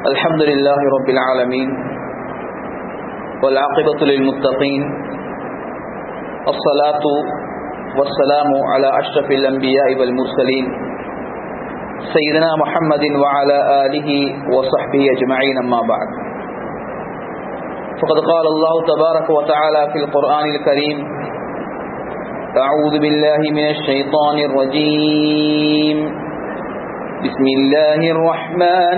الحمد لله رب العالمين والعاقبة للمتقين الصلاة والسلام على أشرف الأنبياء والمرسلين سيدنا محمد وعلى آله وصحبه أجمعين أما بعد فقد قال الله تبارك وتعالى في القرآن الكريم أعوذ بالله من الشيطان الرجيم بسم الله الرحمن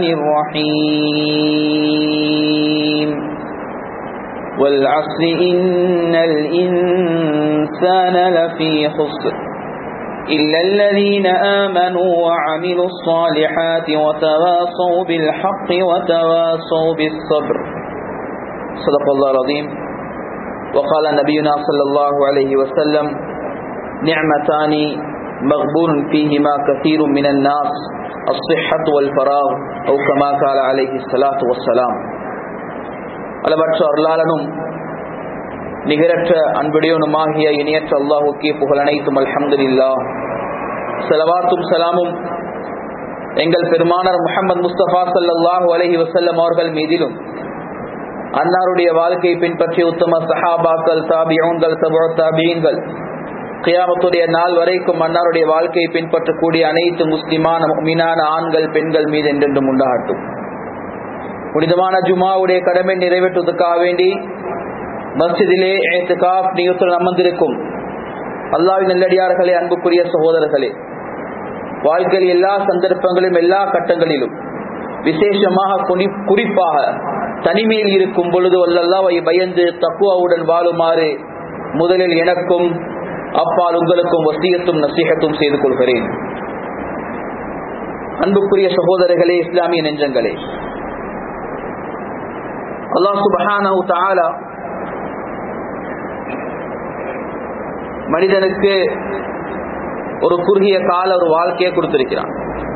الرحيم والعصر إن الإنسان لفي خسر إلا الذين آمنوا وعملوا الصالحات وتواصوا بالحق وتواصوا بالصبر صدق الله العظيم وقال نبينا صلى الله عليه وسلم نعمتان مغبون فيهما كثير من الناس الصحة والفراغ أو كما قال عليه الصلاة والسلام அளவற்ற அருளாளனும் நிகரற்ற அன்புடையவனுமாகிய இணையற்ற அல்லாஹுக்கே புகழ் அனைத்தும் அல்ஹம்துலில்லா செலவாத்தும் சலாமும் எங்கள் பெருமானார் முகமது முஸ்தபா சல்லாஹூ அலஹி வசல்லம் அவர்கள் மீதிலும் அன்னாருடைய வாழ்க்கையை பின்பற்றிய உத்தம சஹாபாக்கள் தாபியோன்கள் சபோ தாபியங்கள் கியாமத்துடைய நாள் வரைக்கும் அன்னாருடைய வாழ்க்கையை பின்பற்றக்கூடிய அனைத்து முஸ்லிமான மீனான ஆண்கள் பெண்கள் மீது என்றென்றும் உண்டாகட்டும் புனிதமான ஜுமாவுடைய கடமை நிறைவேற்றுவதற்காக வேண்டி மஸ்ஜிதிலே ஏத்துகாப் நியூத்தில் அமர்ந்திருக்கும் அல்லாவின் நல்லடியார்களே அன்புக்குரிய சகோதரர்களே வாழ்க்கையில் எல்லா சந்தர்ப்பங்களிலும் எல்லா கட்டங்களிலும் விசேஷமாக குறிப்பாக தனிமையில் இருக்கும் பொழுது அல்லல்லாவை பயந்து தக்குவாவுடன் வாழுமாறு முதலில் எனக்கும் அப்பால் உங்களுக்கும் வசியத்தும் நசீகத்தும் செய்து கொள்கிறேன் அன்புக்குரிய சகோதரர்களே இஸ்லாமிய நெஞ்சங்களே அல்லாஹ் சுபஹானஹு தஆலா மனிதனுக்கு ஒரு குறுகிய கால ஒரு வாழ்க்கையை கொடுத்திருக்கிறான்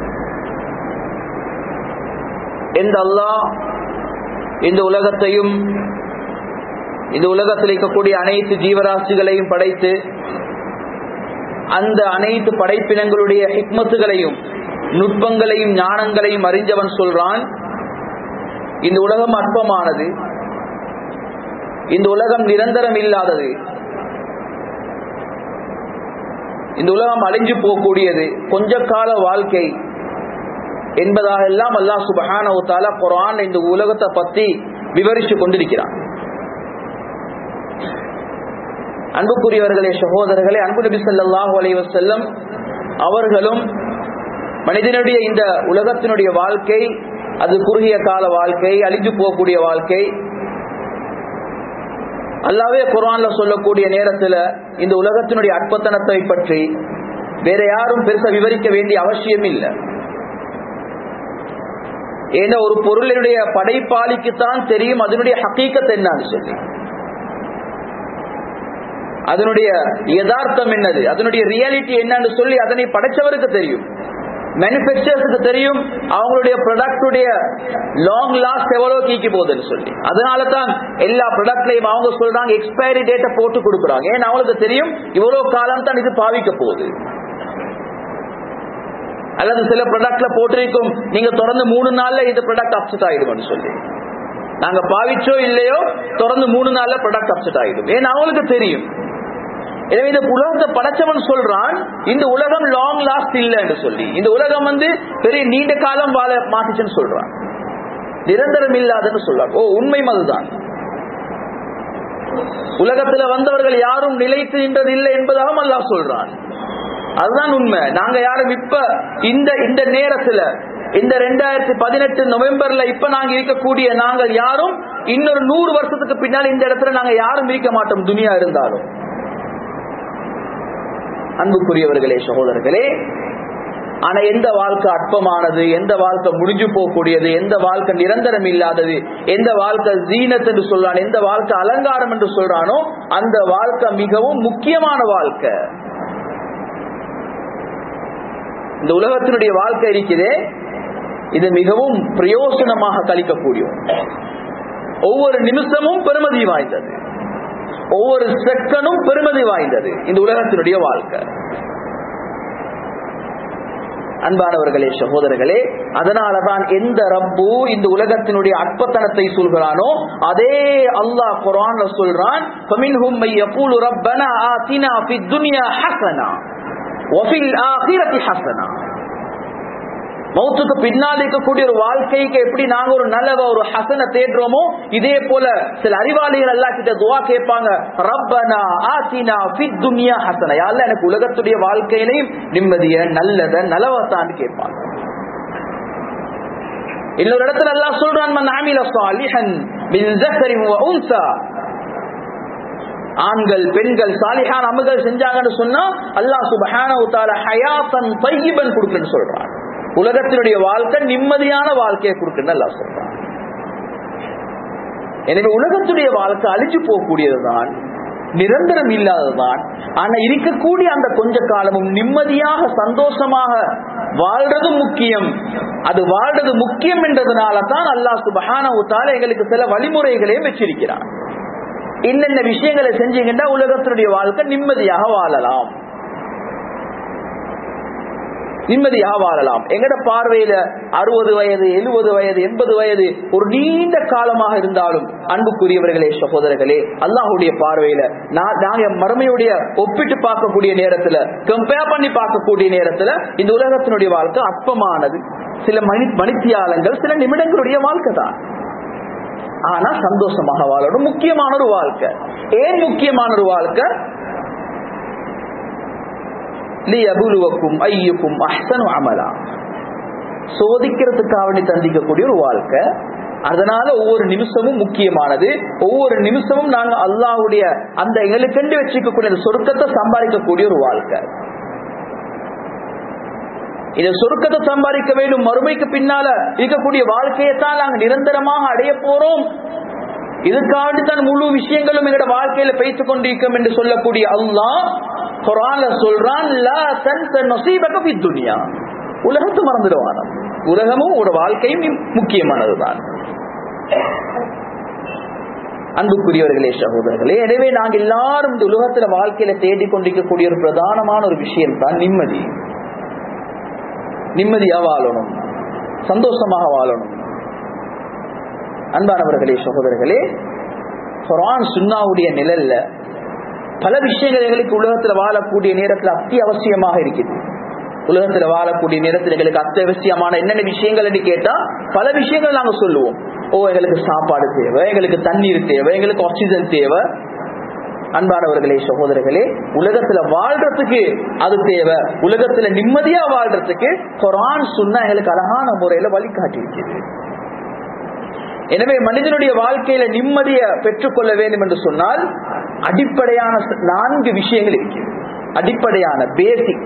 எந்த அல்லாஹ் இந்த உலகத்தையும் இந்த உலகத்தில் இருக்கக்கூடிய அனைத்து ஜீவராசிகளையும் படைத்து அந்த அனைத்து படைப்பினங்களுடைய ஹிக்மத்துகளையும் நுட்பங்களையும் ஞானங்களையும் அறிஞ்சவன் சொல்றான் இந்த உலகம் அற்பமானது இந்த உலகம் நிரந்தரம் இல்லாதது இந்த உலகம் அழிஞ்சு போகக்கூடியது கொஞ்ச கால வாழ்க்கை என்பதாக எல்லாம் அல்லா சுபஹான குரான் இந்த உலகத்தை பத்தி விவரிச்சு கொண்டிருக்கிறான் அன்புக்குரியவர்களே சகோதரர்களே அன்பு நபி சொல்லாஹு அலைவசல்லம் அவர்களும் மனிதனுடைய இந்த உலகத்தினுடைய வாழ்க்கை அது குறுகிய கால வாழ்க்கை அழிஞ்சு போகக்கூடிய வாழ்க்கை அல்லாவே குரான்ல சொல்லக்கூடிய நேரத்துல இந்த உலகத்தினுடைய அற்பத்தனத்தை பற்றி வேற யாரும் பெருசா விவரிக்க வேண்டிய அவசியம் இல்லை ஏன்னா ஒரு பொருளினுடைய படைப்பாளிக்குத்தான் தெரியும் அதனுடைய ஹக்கீக்கத் என்னன்னு சொல்லி அதனுடைய யதார்த்தம் என்னது அதனுடைய ரியாலிட்டி என்னன்னு சொல்லி அதனை படைச்சவருக்கு தெரியும் மேனுபேக்சர்ஸுக்கு தெரியும் அவங்களுடைய ப்ராடக்டுடைய லாங் லாஸ்ட் எவ்வளவு கீக்கி போகுதுன்னு சொல்லி அதனால தான் எல்லா ப்ராடக்ட்லையும் அவங்க சொல்றாங்க எக்ஸ்பைரி டேட்டை போட்டு கொடுக்குறாங்க ஏன்னா அவங்களுக்கு தெரியும் இவ்வளவு காலம் தான் இது பாவிக்க போகுது அல்லது சில ப்ராடக்ட்ல போட்டிருக்கும் நீங்க தொடர்ந்து மூணு நாள்ல இந்த ப்ராடக்ட் அப்செட் ஆயிடும்னு சொல்லி நாங்க பாவிச்சோ இல்லையோ தொடர்ந்து மூணு நாள்ல ப்ராடக்ட் அப்செட் ஆயிடும் ஏன்னா அவங்களுக்கு தெரியும் எனவே இந்த உலகத்தை படைச்சவன் சொல்றான் இந்த உலகம் லாங் லாஸ்ட் இல்லை என்று சொல்லி இந்த உலகம் வந்து பெரிய நீண்ட காலம் வாழ மாட்டுச்சுன்னு சொல்றான் நிரந்தரம் இல்லாதன்னு சொல்றான் ஓ உண்மை அதுதான் உலகத்துல வந்தவர்கள் யாரும் நிலைத்து நின்றது இல்லை என்பதாக அல்லாஹ் சொல்றான் அதுதான் உண்மை நாங்க யாரும் இப்ப இந்த இந்த நேரத்துல இந்த ரெண்டாயிரத்தி பதினெட்டு நவம்பர்ல இப்ப நாங்க இருக்கக்கூடிய நாங்கள் யாரும் இன்னொரு நூறு வருஷத்துக்கு பின்னால் இந்த இடத்துல நாங்க யாரும் இருக்க மாட்டோம் துணியா இருந்தாலும் அன்புக்குரியவர்களே சகோதரர்களே ஆனா எந்த வாழ்க்கை அற்பமானது எந்த வாழ்க்கை முடிஞ்சு போகக்கூடியது எந்த வாழ்க்கை நிரந்தரம் இல்லாதது எந்த வாழ்க்கை ஜீனத் என்று சொல்றான் எந்த வாழ்க்கை அலங்காரம் என்று சொல்றானோ அந்த வாழ்க்கை மிகவும் முக்கியமான வாழ்க்கை இந்த உலகத்தினுடைய வாழ்க்கை இருக்குதே இது மிகவும் பிரயோசனமாக கழிக்கக்கூடிய ஒவ்வொரு நிமிஷமும் பெருமதி வாய்ந்தது ஒவ்வொரு செகனும் பெருமதி வாய்ந்தது இந்த உலகத்தினுடைய வாழ்க்கை அன்பானவர்களே சகோதரர்களே அதனாலதான் எந்த ரப்பு இந்த உலகத்தினுடைய அற்பத்தனத்தை சொல்கிறானோ அதே அல்லாஹ் குரான்ல சொல்றான் فَمِنْهُمْ مَن يَقُولُ رَبَّنَا آتِنَا فِي الدُّنْيَا حَسَنَةً وَفِي الْآخِرَةِ حَسَنَةً மௌத்துக்கு பின்னால் இருக்கக்கூடிய ஒரு வாழ்க்கைக்கு எப்படி நாங்க ஒரு நல்ல ஒரு ஹசன தேடுறோமோ இதே போல சில அறிவாளிகள் எல்லாம் கிட்ட துவா கேட்பாங்க ரப்பனா ஆத்தினா ஃபித் துன்யா ஹசன யாழ்ல எனக்கு உலகத்துடைய வாழ்க்கையிலையும் நிம்மதிய நல்லத நலவத்தான்னு கேட்பாங்க இன்னொரு இடத்துல எல்லாம் சொல்றான் மன் ஆமில சாலிஹன் மின் ஸக்கரின் வ உன்ஸா ஆண்கள் பெண்கள் சாலிஹான் அமல்கள் செஞ்சாங்கன்னு சொன்னா அல்லாஹ் சுப்ஹானஹு தஆலா ஹயாத்தன் தய்யிபன் கொடுக்குன்னு சொல்றான் உலகத்தினுடைய வாழ்க்கை நிம்மதியான வாழ்க்கையை கொடுக்குன்னு அல்லாஹ் சொல்றான் எனவே உலகத்துடைய வாழ்க்கை அழிஞ்சு போகக்கூடியதுதான் நிரந்தரம் இல்லாததுதான் ஆனா இருக்கக்கூடிய அந்த கொஞ்ச காலமும் நிம்மதியாக சந்தோஷமாக வாழ்றது முக்கியம் அது வாழ்றது முக்கியம் என்றதுனால தான் அல்லாஹ் சுபஹானஹு தஆலா எங்களுக்கு சில வழிமுறைகளையும் வச்சிருக்கிறான் என்னென்ன விஷயங்களை செஞ்சீங்கன்னா உலகத்தினுடைய வாழ்க்கை நிம்மதியாக வாழலாம் நிம்மதியாக வாழலாம் எங்கட பார்வையில அறுபது வயது எழுபது வயது எண்பது வயது ஒரு நீண்ட காலமாக இருந்தாலும் அன்புக்குரியவர்களே சகோதரர்களே அல்லாஹுடைய பார்வையில நான் நாங்க மறுமையுடைய ஒப்பிட்டு பார்க்கக்கூடிய நேரத்துல கம்பேர் பண்ணி பார்க்கக்கூடிய நேரத்துல இந்த உலகத்தினுடைய வாழ்க்கை அற்பமானது சில மணி மணித்தியாலங்கள் சில நிமிடங்களுடைய வாழ்க்கை தான் ஆனா சந்தோஷமாக வாழணும் முக்கியமான ஒரு வாழ்க்கை ஏன் முக்கியமான ஒரு வாழ்க்கை லியபுலுவக்கும் ஐயுக்கும் அஹ்சனு அமலா சோதிக்கிறதுக்காக வேண்டி தந்திக்கக்கூடிய ஒரு வாழ்க்கை அதனால ஒவ்வொரு நிமிஷமும் முக்கியமானது ஒவ்வொரு நிமிஷமும் நாங்க அல்லாஹ்வுடைய அந்த எங்களுக்கென்று வச்சுக்கக்கூடிய அந்த சொர்க்கத்தை சம்பாதிக்கக்கூடிய ஒரு வாழ்க்கை இந்த சொர்க்கத்தை சம்பாதிக்க வேண்டும் மறுமைக்கு பின்னால இருக்கக்கூடிய வாழ்க்கையை தான் நாங்க நிரந்தரமாக அடைய போறோம் இதுக்காண்டி தான் முழு விஷயங்களும் எங்களோட வாழ்க்கையில பேசிக் கொண்டிருக்கும் என்று சொல்லக்கூடிய அல்லாஹ் குரான்ல சொல்றான் லா தன்ச நசீபக ஃபித் துன்யா உலகத்தை மறந்துடுவான உலகமும் ஒரு வாழ்க்கையும் முக்கியமானதுதான் அன்புக்குரியவர்களே சகோதரர்களே எனவே நாங்க எல்லாரும் இந்த உலகத்துல வாழ்க்கையில தேடிக் கொண்டிருக்கக்கூடிய ஒரு பிரதானமான ஒரு விஷயம் தான் நிம்மதி நிம்மதியா வாழணும் சந்தோஷமாக வாழணும் அன்பானவர்களே சகோதரர்களே குரான் சுன்னாவுடைய நிழல்ல பல விஷயங்கள் எங்களுக்கு உலகத்துல வாழக்கூடிய நேரத்துல அத்தியாவசியமாக இருக்குது உலகத்துல வாழக்கூடிய நேரத்தில் எங்களுக்கு அத்தியாவசியமான என்னென்ன விஷயங்கள் என்று கேட்டா பல விஷயங்கள் நாங்க சொல்லுவோம் ஓ எங்களுக்கு சாப்பாடு தேவை எங்களுக்கு தண்ணீர் தேவை எங்களுக்கு ஆக்சிஜன் தேவை அன்பானவர்களே சகோதரர்களே உலகத்துல வாழ்றதுக்கு அது தேவை உலகத்துல நிம்மதியா வாழ்றதுக்கு குரான் சொன்னா எங்களுக்கு அழகான முறையில வழிகாட்டி இருக்குது எனவே மனிதனுடைய வாழ்க்கையில நிம்மதியை பெற்றுக்கொள்ள வேண்டும் என்று சொன்னால் அடிப்படையான நான்கு விஷயங்கள் இருக்கிறது அடிப்படையான பேசிக்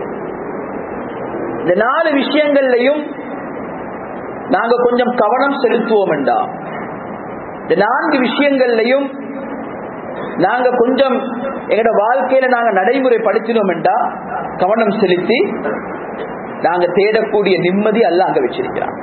இந்த நாலு விஷயங்கள்லையும் நாங்க கொஞ்சம் கவனம் செலுத்துவோம் என்றா இந்த நான்கு விஷயங்கள்லையும் நாங்க கொஞ்சம் எங்களோட வாழ்க்கையில நாங்க நடைமுறைப்படுத்தினோம் என்றா கவனம் செலுத்தி நாங்க தேடக்கூடிய நிம்மதி அல்ல அங்க வச்சிருக்கிறான்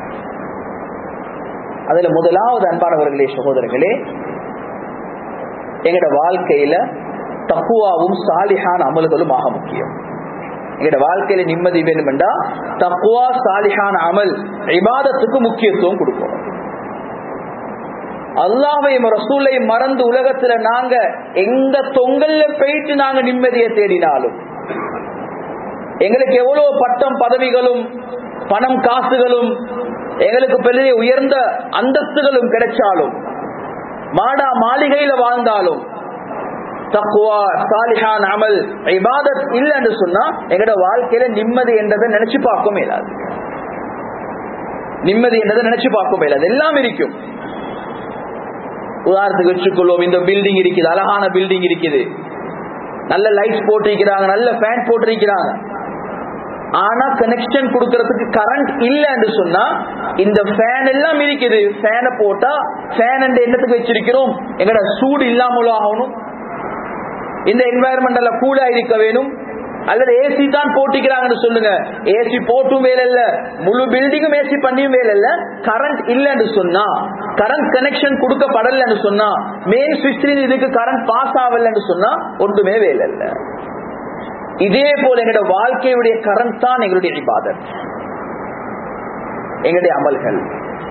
அதுல முதலாவது அன்பானவர்களே சகோதரர்களே எங்களோட வாழ்க்கையில தக்குவாவும் சாலிஹான் அமல்களும் ஆக முக்கியம் எங்களோட வாழ்க்கையில நிம்மதி வேணும் என்றா தக்குவா சாலிஹான் அமல் இபாதத்துக்கு முக்கியத்துவம் கொடுக்கணும் அல்லாவையும் ரசூலையும் மறந்து உலகத்துல நாங்க எங்க தொங்கல்ல போயிட்டு நாங்க நிம்மதியை தேடினாலும் எங்களுக்கு எவ்வளவு பட்டம் பதவிகளும் பணம் காசுகளும் எங்களுக்கு பெரிய உயர்ந்த அந்தஸ்துகளும் கிடைச்சாலும் மாடா மாளிகையில வாழ்ந்தாலும் தக்குவா சாலிஹான் அமல் இபாதத் இல்லைன்னு சொன்னா எங்கட வாழ்க்கையில நிம்மதி என்றதை நினைச்சு பார்க்க மேலாது நிம்மதி என்றதை நினைச்சு பார்க்க மேலாது எல்லாம் இருக்கும் உதாரணத்துக்கு வச்சுக்கொள்வோம் இந்த பில்டிங் இருக்குது அழகான பில்டிங் இருக்குது நல்ல லைட்ஸ் போட்டிருக்கிறாங்க நல்ல ஃபேன் போட்டிருக்கிறாங்க ஆனா கனெக்ஷன் கொடுக்கறதுக்கு கரண்ட் இல்ல என்று சொன்னா இந்த ஃபேன் எல்லாம் இருக்குது ஃபேனை போட்டா ஃபேன் என்னத்துக்கு வச்சிருக்கிறோம் எங்கட சூடு இல்லாமலும் ஆகணும் இந்த என்வாயர்மெண்ட்ல கூலா இருக்க வேணும் அல்லது ஏசி தான் போட்டிக்கிறாங்கன்னு சொல்லுங்க ஏசி போட்டும் வேலை இல்ல முழு பில்டிங்கும் ஏசி பண்ணியும் வேலை இல்ல கரண்ட் இல்லன்னு சொன்னா கரண்ட் கனெக்ஷன் கொடுக்கப்படலன்னு சொன்னா மெயின் சுவிட்ச்ல இதுக்கு கரண்ட் பாஸ் ஆகலன்னு சொன்னா ஒன்றுமே வேலை இல்ல இதே போல எங்களுடைய வாழ்க்கையுடைய கரண்ட் தான் எங்களுடைய இபாதத் எங்களுடைய அமல்கள்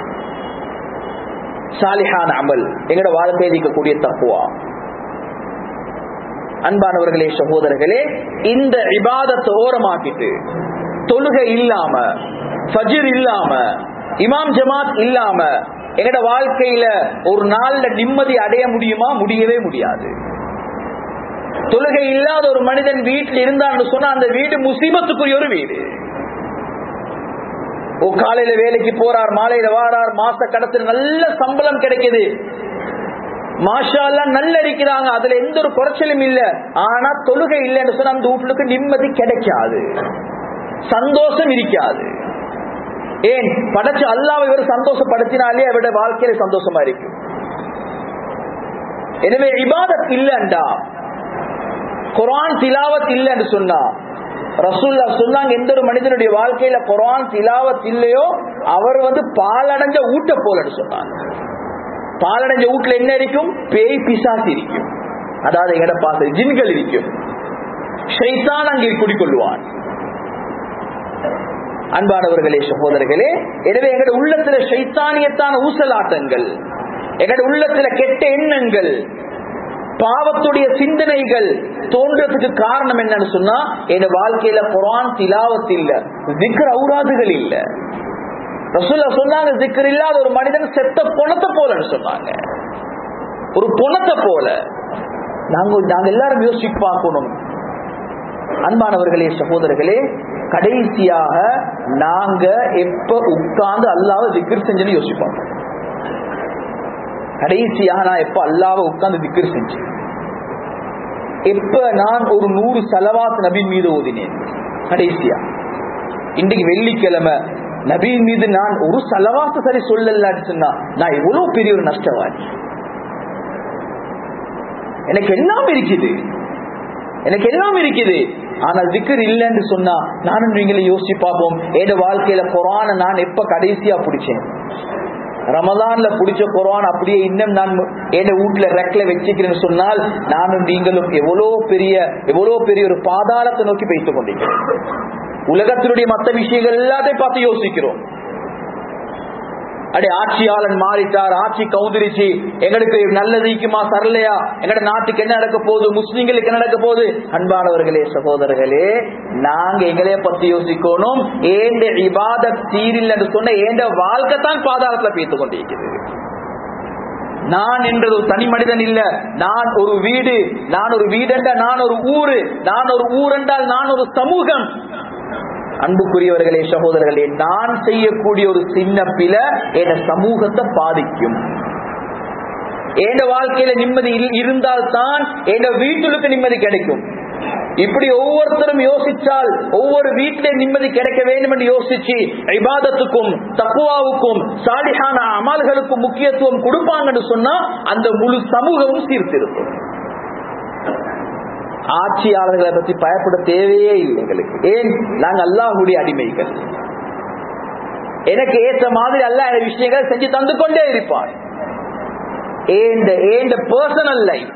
சாலிஹான அமல் எங்களோட வாழ்க்கையில் இருக்கக்கூடிய தப்புவா அன்பானவர்களே சகோதரர்களே இந்த இபாதத்தை ஓரமாக்கிட்டு தொழுகை இல்லாம ஃபஜ்ர் இல்லாம இமாம் ஜமாத் இல்லாம எங்கட வாழ்க்கையில ஒரு நாள்ல நிம்மதி அடைய முடியுமா முடியவே முடியாது தொழுகை இல்லாத ஒரு மனிதன் வீட்டில் இருந்தான்னு சொன்னா அந்த வீடு முசீபத்துக்குரிய ஒரு வீடு ஓ காலையில வேலைக்கு போறார் மாலையில வாரார் மாச கடத்துல நல்ல சம்பளம் கிடைக்குது மாஷா நல்ல இருக்கிறாங்க அதுல எந்த ஒரு குறைச்சலும் இல்ல ஆனா தொழுகை இல்லைன்னு சொன்னா அந்த வீட்டுக்கு நிம்மதி கிடைக்காது சந்தோஷம் இருக்காது ஏன் படைச்சு அல்லாவை இவர் சந்தோஷப்படுத்தினாலே அவருடைய வாழ்க்கையில சந்தோஷமா இருக்கும் எனவே இபாதத் இல்லண்டா குரான் திலாவத் இல்லைன்னு சொன்னா ரசூல்லா சொன்னாங்க எந்த ஒரு மனிதனுடைய வாழ்க்கையில குரான் திலாவத் இல்லையோ அவர் வந்து பாலடைஞ்ச ஊட்ட போலன்னு சொன்னாங்க பாலடைஞ்ச வீட்டுல என்ன இருக்கும் பேய் பிசாசு இருக்கும் அதாவது எங்கட பாச ஜின்கள் இருக்கும் ஷைத்தான் அங்கே குடிக்கொள்வான் அன்பானவர்களே சகோதரர்களே எனவே எங்கட உள்ளத்துல ஷைத்தானியத்தான ஊசலாட்டங்கள் எங்கட உள்ளத்துல கெட்ட எண்ணங்கள் பாவத்துடைய சிந்தனைகள் தோன்றதுக்கு காரணம் என்னன்னு சொன்னா என் வாழ்க்கையில குரான் திலாவத் இல்ல திக்ர அவுராதுகள் இல்ல ரசூல்லா சொன்னாங்க திக்கர் இல்லாத ஒரு மனிதன் செத்த பொணத்தை போலன்னு சொன்னாங்க ஒரு பொணத்தை போல நாங்க நாங்க எல்லாரும் யோசிச்சு பார்க்கணும் அன்பானவர்களே சகோதரர்களே கடைசியாக நாங்க எப்ப உட்கார்ந்து அல்லாவ திக்கர் செஞ்சுன்னு யோசிப்போம் கடைசியாக நான் எப்ப அல்லாவ உட்கார்ந்து திக்கர் செஞ்சேன் எப்ப நான் ஒரு நூறு செலவாத் நபின் மீது ஓதினேன் கடைசியா இன்றைக்கு வெள்ளிக்கிழமை நபியின் மீது நான் ஒரு செலவாச சரி சொல்லலான்னு சொன்னா நான் எவ்வளவு பெரிய ஒரு நஷ்டவாதி எனக்கு எல்லாம் இருக்குது எனக்கு எல்லாம் இருக்குது ஆனால் திக்கர் இல்லைன்னு சொன்னா நானும் நீங்களே யோசிச்சு பார்ப்போம் என் வாழ்க்கையில குரான நான் எப்ப கடைசியா பிடிச்சேன் ரமதான்ல பிடிச்ச குரான் அப்படியே இன்னும் நான் என் வீட்டுல ரெக்ல வச்சுக்கிறேன்னு சொன்னால் நானும் நீங்களும் எவ்வளவு பெரிய எவ்வளவு பெரிய ஒரு பாதாளத்தை நோக்கி வைத்துக் கொண்டிருக்கிறோம் உலகத்தினுடைய மற்ற விஷயங்கள் எல்லாத்தையும் பார்த்து யோசிக்கிறோம் அடே ஆட்சியாளன் மாறிட்டார் ஆட்சி கவுந்திரிச்சு எங்களுக்கு நல்லதுக்குமா சரலையா எங்கட நாட்டுக்கு என்ன நடக்க போகுது முஸ்லிம்களுக்கு என்ன நடக்க போகுது அன்பானவர்களே சகோதரர்களே நாங்க எங்களைய பத்தி யோசிக்கணும் ஏண்ட இபாத சீரில் என்று சொன்ன ஏண்ட வாழ்க்கை தான் பாதாளத்துல பேத்து கொண்டிருக்கிறது நான் என்றது ஒரு தனி மனிதன் இல்ல நான் ஒரு வீடு நான் ஒரு வீடென்ற நான் ஒரு ஊரு நான் ஒரு ஊர் என்றால் நான் ஒரு சமூகம் அன்புக்குரியவர்களே சகோதரர்களே நான் செய்யக்கூடிய ஒரு சின்ன பில என் சமூகத்தை பாதிக்கும் என் வாழ்க்கையில நிம்மதி இருந்தால் தான் என் வீட்டுக்கு நிம்மதி கிடைக்கும் இப்படி ஒவ்வொருத்தரும் யோசிச்சால் ஒவ்வொரு வீட்டிலே நிம்மதி கிடைக்க வேண்டும் என்று யோசிச்சு இபாதத்துக்கும் தக்குவாவுக்கும் சாலிஹான அமல்களுக்கும் முக்கியத்துவம் கொடுப்பாங்கன்னு சொன்னா அந்த முழு சமூகமும் சீர்திருத்தும் ஆட்சியாளர்களை பற்றி பயப்பட தேவையே இல்லை எங்களுக்கு ஏன் நாங்க அல்லாஹுடைய அடிமைகள் எனக்கு ஏற்ற மாதிரி அல்ல விஷயங்களை செஞ்சு தந்து கொண்டே இருப்பார் பர்சனல் லைஃப்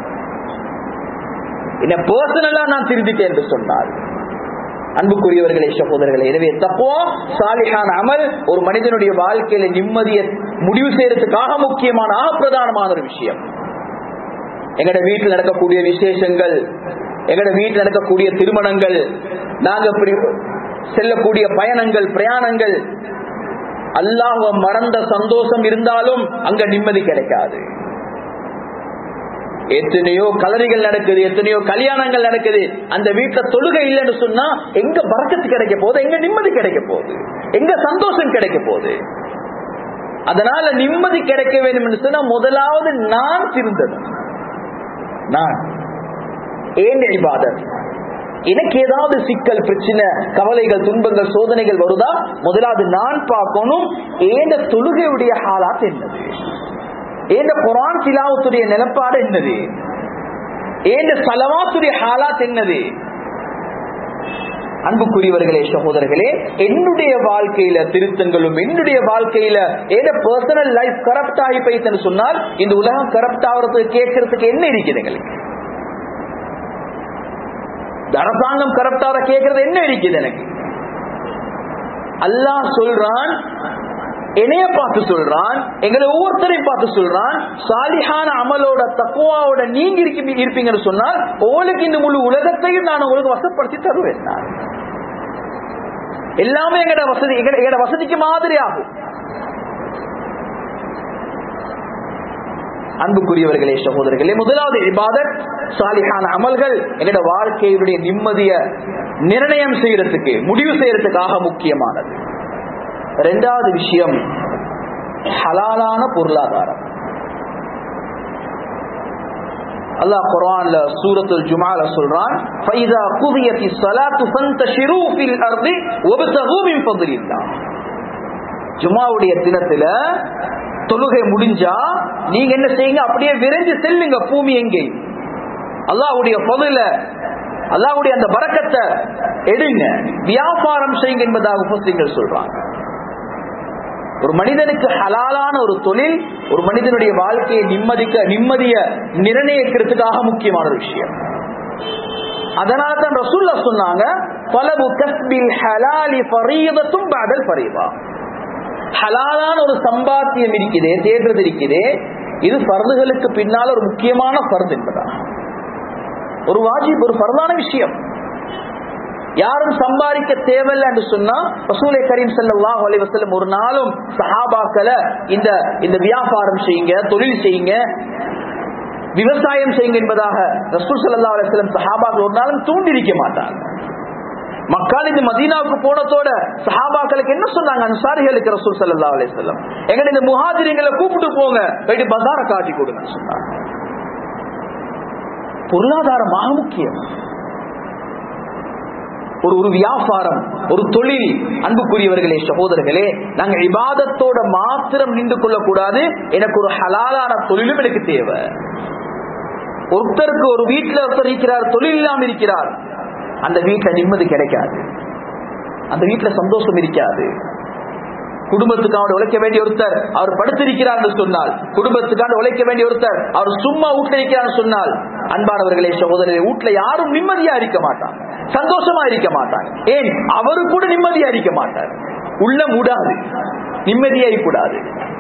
என்ன பர்சனலா நான் திருந்திட்டேன் என்று சொன்னார் அன்புக்குரியவர்களே சகோதரர்களே எனவே தப்போ சாலிஹான அமல் ஒரு மனிதனுடைய வாழ்க்கையில நிம்மதியை முடிவு செய்யறதுக்காக முக்கியமான பிரதானமான ஒரு விஷயம் எங்கட வீட்டில் நடக்கக்கூடிய விசேஷங்கள் எங்கட வீட்டில் நடக்கக்கூடிய திருமணங்கள் நாங்க செல்லக்கூடிய பயணங்கள் பிரயாணங்கள் அல்லாஹ மறந்த சந்தோஷம் இருந்தாலும் அங்க நிம்மதி கிடைக்காது எத்தனையோ கலரிகள் நடக்குது எத்தனையோ கல்யாணங்கள் நடக்குது அந்த வீட்டுல தொழுகை இல்லைன்னு சொன்னா எங்க பறக்கத்து கிடைக்க போகுது எங்க நிம்மதி கிடைக்க போகுது எங்க சந்தோஷம் கிடைக்க போகுது அதனால நிம்மதி கிடைக்க வேண்டும் என்று சொன்னா முதலாவது நான் திருந்தது நான் ஏன் இபாதத் எனக்கு ஏதாவது சிக்கல் பிரச்சனை கவலைகள் துன்பங்கள் சோதனைகள் வருதா முதலாவது நான் பார்க்கணும் ஏந்த தொழுகையுடைய ஹாலாத் என்னது ஏந்த குரான் திலாவத்துடைய நிலப்பாடு என்னது ஏந்த சலவாத்துடைய ஹாலாத் என்னது அன்புக்குரியவர்களே சகோதரர்களே என்னுடைய வாழ்க்கையில திருத்தங்களும் என்னுடைய வாழ்க்கையில ஏதோ பர்சனல் லைஃப் கரப்ட் ஆகி போயிட்டுன்னு சொன்னால் இந்த உலகம் கரப்ட் ஆகிறதுக்கு கேட்கறதுக்கு என்ன இருக்குது எங்களுக்கு இந்த அரசாங்கம் கரப்டாத கேட்கறது என்ன இருக்குது எனக்கு அல்லாஹ் சொல்றான் என்னைய பார்த்து சொல்றான் எங்களை ஒவ்வொருத்தரையும் பார்த்து சொல்றான் சாலிஹான அமலோட தக்குவாவோட நீங்க இருக்கி- இருப்பீங்கன்னு சொன்னால் உங்களுக்கு இந்த முழு உலகத்தையும் நான் உங்களுக்கு வசப்படுத்தி தருவேன் நான் எல்லாமே எங்கட வசதி எங்கட எங்கட வசதிக்கு மாதிரி ஆகும் அன்புக்குரியவர்களே சகோதரர்களே முதலாவது இபாதத் சாலிஹான அமல்கள் எங்கட வாழ்க்கையுடைய நிம்மதிய நிர்ணயம் செய்யறதுக்கு முடிவு செய்யறதுக்காக முக்கியமானது ரெண்டாவது விஷயம் ஹலாலான பொருளாதாரம் அல்லாஹ் குர்ஆன்ல சூரத்துல் ஜுமால சொல்றான் ஃபைதா குதியத்தி ஸலாத்து ஃபந்தஷிரு ஃபில் அர்தி வப்தகு மின் ஃபضலில்லாஹ் ஜுமாவுடைய தினத்துல தொழுகை முடிஞ்சா நீங்க என்ன செய்யுங்க அப்படியே விரைஞ்சு செல்லுங்க பூமி எங்கே அல்லாஹ்வுடைய ஃபضல அல்லாஹ்வுடைய அந்த பரக்கத்தை எடுங்க வியாபாரம் செய்யுங்க என்பதாக முஃபஸ்ஸிர்கள் சொல்றாங்க ஒரு மனிதனுக்கு ஹலாலான ஒரு தொழில் ஒரு மனிதனுடைய வாழ்க்கையை நிம்மதிக்க நிம்மதிய நிர்ணயிக்கிறதுக்காக முக்கியமான ஒரு விஷயம் அதனால தான் ரசூல்லா சொன்னாங்க பலவு கஸ்பில் ஹலாலி ஃபரீதத்தும் பாதல் ஃபரீதா ஹலாலான ஒரு சம்பாத்தியம் இருக்குதே தேடுறது இருக்குதே இது பருதுகளுக்கு பின்னால் ஒரு முக்கியமான பருது என்பதா ஒரு வாஜிப் ஒரு பரதான விஷயம் யாரும் சம்பாதிக்க தேவையில்லை என்று சொன்னா ரசூலை கரீம் ஸல்லல்லாஹு அலைஹி வஸல்லம் ஒரு நாளும் சஹாபாக்களை இந்த இந்த வியாபாரம் செய்யுங்க தொழில் செய்யுங்க விவசாயம் செய்யுங்க என்பதாக ரசூல் ஸல்லல்லாஹு அலைஹி வஸல்லம் சஹாபாக்கள் ஒரு நாளும் தூண்டிருக்க மாட்டாங்க மக்கள் இந்த மதீனாவுக்கு போனதோட சஹாபாக்களுக்கு என்ன சொன்னாங்க அன்சாரிகளுக்கு ரசூல் ஸல்லல்லாஹு அலைஹி வஸல்லம் எங்க இந்த முஹாஜிரிங்களை கூப்பிட்டு போங்க போயிட்டு பஜார காட்டி கொடுங்கன்னு சொன்னாங்க பொருளாதாரமாக முக்கியம் ஒரு ஒரு வியாபாரம் ஒரு தொழில் அன்புக்குரியவர்களே சகோதரர்களே நாங்க இபாதத்தோட மாத்திரம் நின்று கொள்ளக்கூடாது எனக்கு ஒரு ஹலாலான தொழிலும் எனக்கு தேவை ஒருத்தருக்கு ஒரு வீட்டில் ஒருத்தர் இருக்கிறார் தொழில் இல்லாமல் இருக்கிறார் அந்த வீட்டில் நிம்மதி கிடைக்காது அந்த வீட்டில் சந்தோஷம் இருக்காது குடும்பத்துக்காக உழைக்க வேண்டிய ஒருத்தர் அவர் படுத்திருக்கிறார் என்று சொன்னால் குடும்பத்துக்காக உழைக்க வேண்டிய ஒருத்தர் அவர் சும்மா வீட்டில் இருக்கிறார் சொன்னால் அன்பானவர்களே சகோதரர்களே வீட்டுல யாரும் நிம்மதியா இருக்க மாட்டாங்க சந்தோஷமா இருக்க மாட்டாங்க ஏன் அவரு கூட நிம்மதியா இருக்க மாட்டார் உள்ள மூடாது நிம்மதியா கூடாது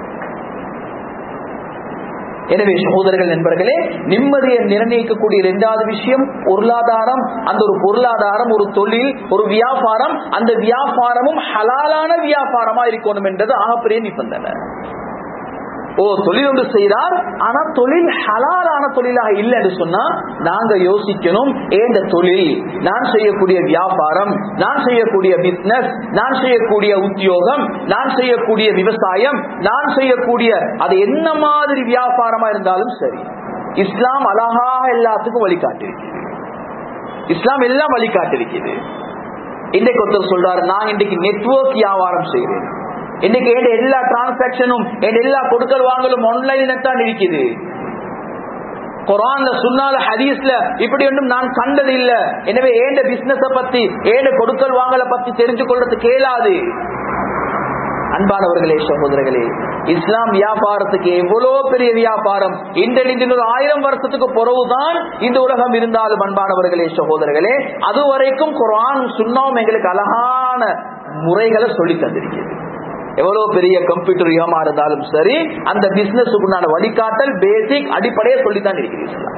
எனவே சகோதரர்கள் நண்பர்களே நிம்மதியை நிர்ணயிக்கக்கூடிய இரண்டாவது விஷயம் பொருளாதாரம் அந்த ஒரு பொருளாதாரம் ஒரு தொழில் ஒரு வியாபாரம் அந்த வியாபாரமும் ஹலாலான வியாபாரமா இருக்கணும் என்றது ஆகப்பெரிய நிபந்தனை ஓ தொழில் ஒன்று செய்தார் ஆனா தொழில் ஹலாலான தொழிலாக இல்லை என்று சொன்னா நாங்க யோசிக்கணும் ஏந்த தொழில் நான் செய்யக்கூடிய வியாபாரம் நான் செய்யக்கூடிய பிசினஸ் நான் செய்யக்கூடிய உத்தியோகம் நான் செய்யக்கூடிய விவசாயம் நான் செய்யக்கூடிய அது என்ன மாதிரி வியாபாரமா இருந்தாலும் சரி இஸ்லாம் அழகாக எல்லாத்துக்கும் வழிகாட்டிருக்கிறது இஸ்லாம் எல்லாம் வழிகாட்டிருக்கிறது இன்றைக்கு ஒருத்தர் சொல்றாரு நான் இன்றைக்கு நெட்வொர்க் வியாபாரம் செய்கிறேன் இன்னைக்கு என் எல்லா டிரான்சாக்சனும் என் எல்லா கொடுக்கல் வாங்கலும் ஆன்லைன்ல தான் இருக்குது குரான்ல சுன்னால ஹதீஸ்ல இப்படி ஒன்றும் நான் கண்டது இல்ல எனவே ஏண்ட பிசினஸ பத்தி ஏண்ட கொடுக்கல் வாங்கல பத்தி தெரிஞ்சு கொள்றது கேளாது அன்பானவர்களே சகோதரர்களே இஸ்லாம் வியாபாரத்துக்கு எவ்வளவு பெரிய வியாபாரம் இன்றைய ஒரு ஆயிரம் வருஷத்துக்கு பிறகுதான் இந்த உலகம் இருந்தாலும் அன்பானவர்களே சகோதரர்களே அதுவரைக்கும் குரான் சுண்ணாவும் எங்களுக்கு அழகான முறைகளை சொல்லி தந்திருக்கிறது எவ்வளவு பெரிய கம்ப்யூட்டர் யுகமா இருந்தாலும் சரி அந்த பிசினஸ் உண்டான வழிகாட்டல் பேசிக் அடிப்படையை சொல்லித்தான் இருக்கிறீர்கள்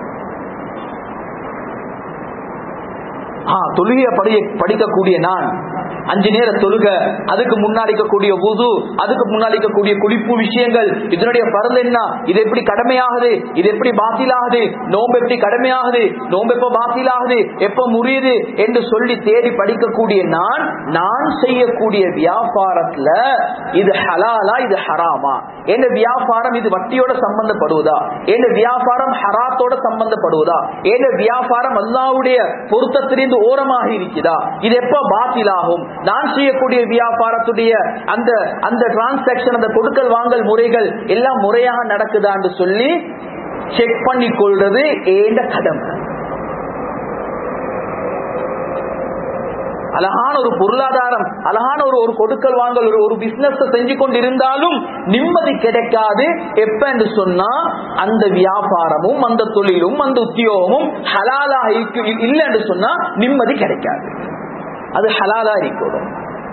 தொழுகைய படி படிக்கக்கூடிய நான் அஞ்சு நேர தொழுக அதுக்கு முன்னாடிக்கக்கூடிய உது அதுக்கு முன்னாடிக்கக்கூடிய குளிப்பு விஷயங்கள் இதனுடைய பரல் என்ன இது எப்படி கடமையாகுது இது எப்படி பாத்திலாகுது நோம்பு எப்படி கடமையாகுது நோம்பு எப்ப பாத்திலாகுது எப்ப முறியுது என்று சொல்லி தேடி படிக்கக்கூடிய நான் நான் செய்யக்கூடிய வியாபாரத்துல இது ஹலாலா இது ஹராமா என்ன வியாபாரம் இது வட்டியோட சம்பந்தப்படுவதா என்ன வியாபாரம் ஹராத்தோட சம்பந்தப்படுவதா என்ன வியாபாரம் அல்லாவுடைய பொருத்தத்திலிருந்து ஓரமாக இருக்குதா இது எப்ப பாத்திலாகும் நான் செய்யக்கூடிய வியாபாரத்துடைய அந்த அந்த டிரான்சாக்சன் அந்த கொடுக்கல் வாங்கல் முறைகள் எல்லாம் முறையாக நடக்குதான்னு சொல்லி செக் பண்ணி கொள்றது ஏண்ட கடமை அழகான ஒரு பொருளாதாரம் அழகான ஒரு ஒரு கொடுக்கல் வாங்கல் ஒரு ஒரு பிசினஸ் செஞ்சு கொண்டிருந்தாலும் நிம்மதி கிடைக்காது எப்ப என்று சொன்னா அந்த வியாபாரமும் அந்த தொழிலும் அந்த உத்தியோகமும் ஹலாலா இல்லை என்று சொன்னா நிம்மதி கிடைக்காது அது ஹலாலா இருக்கணும்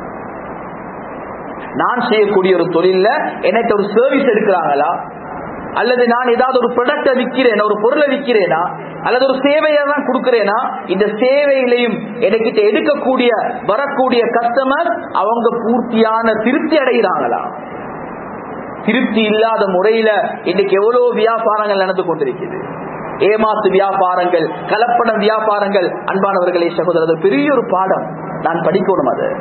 நான் செய்யக்கூடிய ஒரு தொழில்ல எனக்கு ஒரு சர்வீஸ் எடுக்கிறாங்களா அல்லது நான் ஏதாவது ஒரு ப்ராடக்ட விற்கிறேனா ஒரு பொருளை விற்கிறேனா அல்லது ஒரு சேவையை தான் கொடுக்கிறேனா இந்த சேவையிலையும் எனக்கிட்ட எடுக்கக்கூடிய வரக்கூடிய கஸ்டமர் அவங்க பூர்த்தியான திருப்தி அடைகிறாங்களா திருப்தி இல்லாத முறையில இன்னைக்கு எவ்வளவு வியாபாரங்கள் நடந்து கொண்டிருக்கிறது ஏமாத்து வியாபாரங்கள் கலப்படம் வியாபாரங்கள் அன்பானவர்களே சகோதரர் பெரிய ஒரு பாடம் நான் படிக்கணும் அது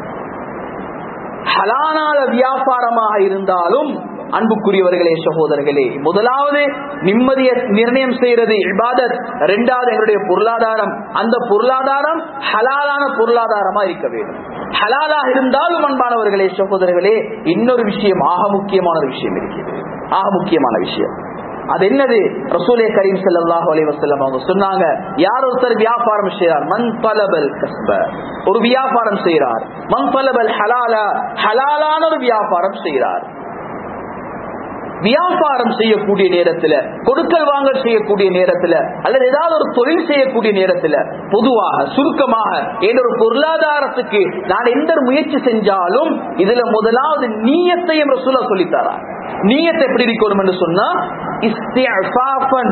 ஹலானால வியாபாரமாக இருந்தாலும் அன்புக்குரியவர்களே சகோதரர்களே முதலாவது நிம்மதியை நிர்ணயம் செய்யறது இபாதத் இரண்டாவது எங்களுடைய பொருளாதாரம் அந்த பொருளாதாரம் ஹலாலான பொருளாதாரமா இருக்க வேண்டும் ஹலாலா இருந்தாலும் அன்பானவர்களே சகோதரர்களே இன்னொரு விஷயம் ஆக முக்கியமான ஒரு விஷயம் இருக்கிறது ஆக முக்கியமான விஷயம் அது என்னது ரசூலே கரீம் ஸல்லல்லாஹு அலைஹி வஸல்லம் அவங்க சொன்னாங்க யார் ஒருத்தர் வியாபாரம் செய்றார் மன் தலபல் கஸ்ப ஒரு வியாபாரம் செய்றார் மன் தலபல் ஹலால ஹலாலான ஒரு வியாபாரம் செய்றார் வியாபாரம் செய்யக்கூடிய நேரத்துல கொடுக்கல் வாங்கல் செய்யக்கூடிய நேரத்துல அல்லது ஏதாவது ஒரு தொழில் செய்யக்கூடிய நேரத்துல பொதுவாக சுருக்கமாக என்ற ஒரு பொருளாதாரத்துக்கு நான் எந்த ஒரு முயற்சி செஞ்சாலும் இதுல முதலாவது நீயத்தையும் ரசூலா சொல்லித்தாரா நீயத்தை எப்படி இருக்கணும் என்று சொன்னா இஸ்திஅஃபாஃபன்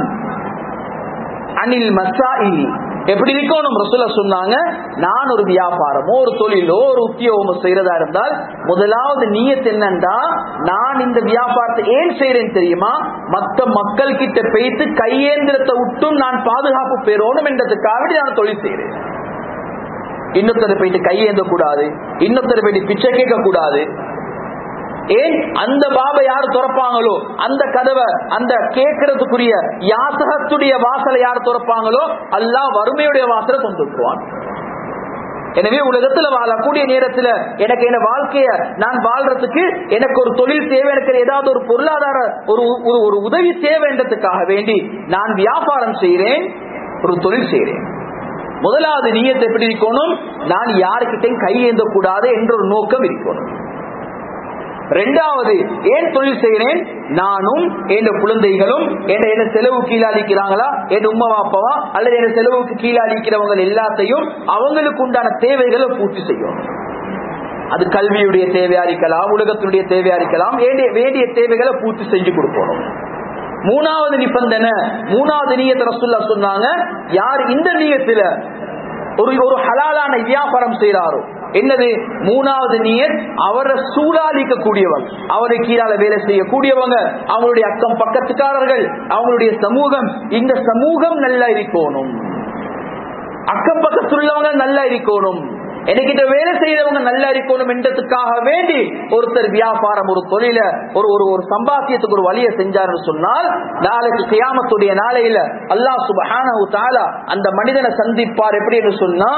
அனில் மசாயில் எப்படி இருக்கணும் ரசூலா சொன்னாங்க நான் ஒரு வியாபாரமோ ஒரு தொழிலோ ஒரு உத்தியோகமோ செய்யறதா இருந்தால் முதலாவது நீயத் என்னண்டா நான் இந்த வியாபாரத்தை ஏன் செய்யறேன் தெரியுமா மத்த மக்கள் கிட்ட பேய்த்து கையேந்திரத்தை விட்டும் நான் பாதுகாப்பு பெறணும் என்றதுக்காக நான் தொழில் செய்யறேன் இன்னொருத்தரை போயிட்டு கையேந்த கூடாது இன்னொருத்தரை போயிட்டு பிச்சை கேட்க கூடாது ஏன் அந்த பாபை யார் திறப்பாங்களோ அந்த கதவை அந்த கேட்கறதுக்குரிய யாசகத்துடைய வாசலை யார் திறப்பாங்களோ அல்லாஹ் வறுமையுடைய வாசலை கொண்டிருக்குவான் எனவே உலகத்துல வாழக்கூடிய நேரத்துல எனக்கு என்ன வாழ்க்கைய நான் வாழ்றதுக்கு எனக்கு ஒரு தொழில் தேவை எனக்கு ஏதாவது ஒரு பொருளாதார ஒரு ஒரு- ஒரு உதவி தேவைன்றதுக்காக வேண்டி நான் வியாபாரம் செய்கிறேன் ஒரு தொழில் செய்கிறேன் முதலாவது நீயத்தை எப்படி இருக்கணும் நான் யாருக்கிட்டையும் கையேந்த கூடாது என்ற ஒரு நோக்கம் இருக்கணும் ரெண்டாவது ஏன் தொழில் செய்கிறேன் நானும் என் குழந்தைகளும் என்ன என்ன செலவு கீழாளிக்கிறாங்களா என் உம்மா அப்பாவா அல்லது என்ன செலவுக்கு கீழாளிக்கிறவங்க எல்லாத்தையும் அவங்களுக்கு உண்டான தேவைகளை பூர்த்தி செய்யும் அது கல்வியுடைய தேவையா இருக்கலாம் உலகத்தினுடைய தேவையா இருக்கலாம் வேண்டிய வேண்டிய தேவைகளை பூர்த்தி செஞ்சு கொடுக்கணும் மூணாவது நிபந்தனை மூணாவது நீயத்தை ரசுல்லா சொன்னாங்க யார் இந்த நீயத்துல ஒரு ஒரு ஹலாலான வியாபாரம் செய்யறாரோ என்னது மூணாவது நீயத் அவரை சூழாலிக்க கூடியவங்க அவரை கீழால வேலை செய்யக்கூடியவங்க அவங்களுடைய அக்கம் பக்கத்துக்காரர்கள் அவங்களுடைய சமூகம் இந்த சமூகம் நல்லா இருக்கணும் அக்கம் பக்கத்தில் உள்ளவங்க நல்லா இருக்கணும் எனக்கிட்ட வேலை செய்யறவங்க நல்லா இருக்கணும் என்றதுக்காக வேண்டி ஒருத்தர் வியாபாரம் ஒரு தொழில ஒரு ஒரு ஒரு சம்பாத்தியத்துக்கு ஒரு வழியை செஞ்சாருன்னு சொன்னால் நாளைக்கு கியாமத்துடைய நாளையில அல்லாஹ் சுபஹானஹு தஆலா அந்த மனிதனை சந்திப்பார் எப்படி என்று சொன்னா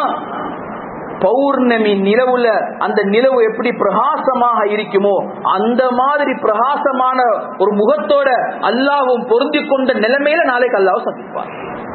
பௌர்ணமி நிலவுல அந்த நிலவு எப்படி பிரகாசமாக இருக்குமோ அந்த மாதிரி பிரகாசமான ஒரு முகத்தோட அல்லாவும் பொருந்தி கொண்ட நிலைமையில நாளைக்கு அல்லாஹ் சந்திப்பார்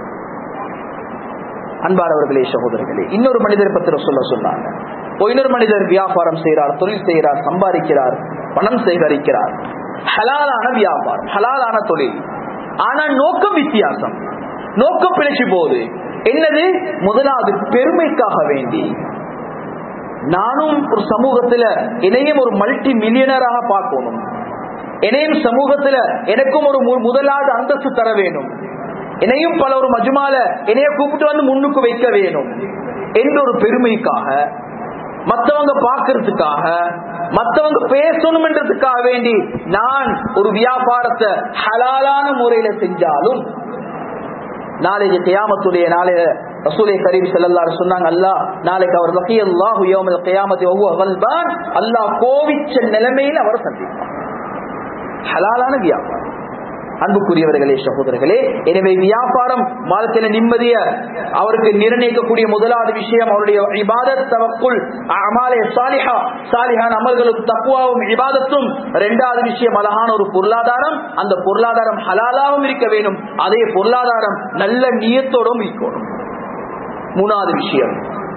அன்பானவர்களே சகோதரர்களே இன்னொரு மனிதர் பத்திர சொல்ல சொன்னாங்க இப்போ இன்னொரு மனிதர் வியாபாரம் செய்கிறார் தொழில் செய்கிறார் சம்பாதிக்கிறார் பணம் சேகரிக்கிறார் ஹலாலான வியாபாரம் ஹலாலான தொழில் ஆனா நோக்கம் வித்தியாசம் நோக்கம் பிழைச்சு போகுது என்னது முதலாவது பெருமைக்காக வேண்டி நானும் ஒரு சமூகத்துல என்னையும் ஒரு மல்டி மில்லியனராக பார்க்கணும் என்னையும் சமூகத்துல எனக்கும் ஒரு மு- முதலாவது அந்தஸ்து தர வேணும் என்னையும் பல ஒரு மஜுமால என்னைய கூப்பிட்டு வந்து முன்னுக்கு வைக்க வேணும் என்ற ஒரு பெருமைக்காக மத்தவங்க பார்க்கறதுக்காக மத்தவங்க பேசணும்ன்றதுக்காக வேண்டி நான் ஒரு வியாபாரத்தை ஹலாலான முறையில செஞ்சாலும் நாளைக்கு கியாமத்துடைய நாளைய ரசூலை கரீம் ஸல்லல்லாஹு சொன்னாங்க அல்லாஹ் நாளைக்கு அவர் லக்கி அல்லாஹு யௌமல் கியாமத்தி வஹுவ கல்பான் அல்லாஹ் கோவிச்ச நிலைமையில் அவர் சந்திப்பார் ஹலாலான வியாபாரம் அன்புக்குரியவர்களே சகோதரர்களே எனவே வியாபாரம் வாழ்க்கையில நிம்மதிய அவருக்கு நிர்ணயிக்கக்கூடிய முதலாவது விஷயம் அவருடைய இபாதத் தவக்குள் அமாலே சாலிஹா சாலிஹான் அமல்களும் தக்குவாவும் இபாதத்தும் இரண்டாவது விஷயம் அழகான ஒரு பொருளாதாரம் அந்த பொருளாதாரம் ஹலாலாவும் இருக்க வேண்டும் அதே பொருளாதாரம் நல்ல நியத்தோடும் இருக்கணும் மூணாவது விஷயம்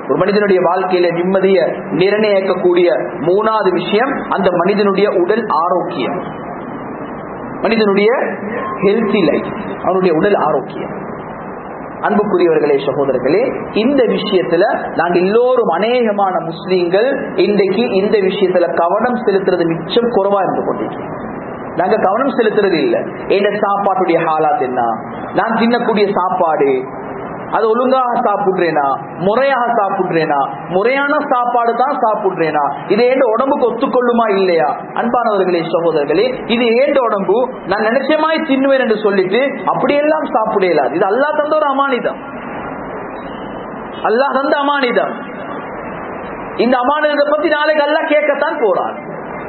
ஒரு மனிதனுடைய வாழ்க்கையில நிம்மதியை நிர்ணயிக்கக்கூடிய மூணாவது விஷயம் அந்த மனிதனுடைய உடல் ஆரோக்கியம் மனிதனுடைய ஹெல்த்தி லைஃப் அவனுடைய உடல் ஆரோக்கியம் அன்புக்குரியவர்களே சகோதரர்களே இந்த விஷயத்துல நாங்க எல்லோரும் அநேகமான முஸ்லீம்கள் இன்றைக்கு இந்த விஷயத்துல கவனம் செலுத்துறது மிச்சம் குறைவா இருந்து கொண்டிருக்கோம் நாங்க கவனம் செலுத்துறது இல்ல என்ன சாப்பாட்டுடைய ஹாலாத் என்ன நான் தின்னக்கூடிய சாப்பாடு அது ஒழுங்காக சாப்பிடுறேனா முறையாக சாப்பிடுறேனா முறையான சாப்பாடு தான் சாப்பிடுறேனா இது ஏண்ட உடம்புக்கு ஒத்துக்கொள்ளுமா இல்லையா அன்பானவர்களே சகோதரர்களே இது ஏண்ட உடம்பு நான் நினைச்சமாய் தின்னுவேன் என்று சொல்லிட்டு அப்படியெல்லாம் சாப்பிட இயலாது இது அல்லா தந்த ஒரு அமானிதம் அல்லாஹ் தந்த அமானிதம் இந்த அமானிதத்தை பத்தி நாளைக்கு அல்லா கேட்கத்தான் போறான்